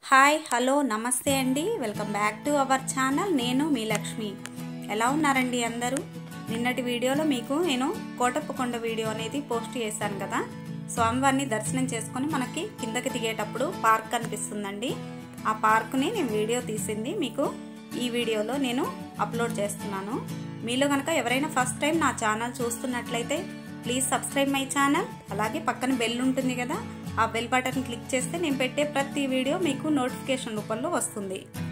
hi hello నమస్తే అండి welcome back to our channel నేను మీ లక్ష్మి ఎలా ఉన్నారండి అందరూ నిన్నటి వీడియోలో మీకు నేను కోటప్పకొండ వీడియో అనేది పోస్ట్ చేశాను కదా స్వామివారిని దర్శనం చేసుకొని మనకి కిందకి దిగేటప్పుడు పార్క్ కనిపిస్తుందండి ఆ పార్క్ని నేను వీడియో తీసింది మీకు ఈ వీడియోలో నేను అప్లోడ్ చేస్తున్నాను మీలో కనుక ఎవరైనా ఫస్ట్ టైం నా ఛానల్ చూస్తున్నట్లయితే ప్లీజ్ సబ్స్క్రైబ్ మై ఛానల్ అలాగే పక్కన బెల్ ఉంటుంది కదా ఆ బెల్ బటన్ క్లిక్ చేస్తే నేను పెట్టే ప్రతి వీడియో మీకు నోటిఫికేషన్ రూపంలో వస్తుంది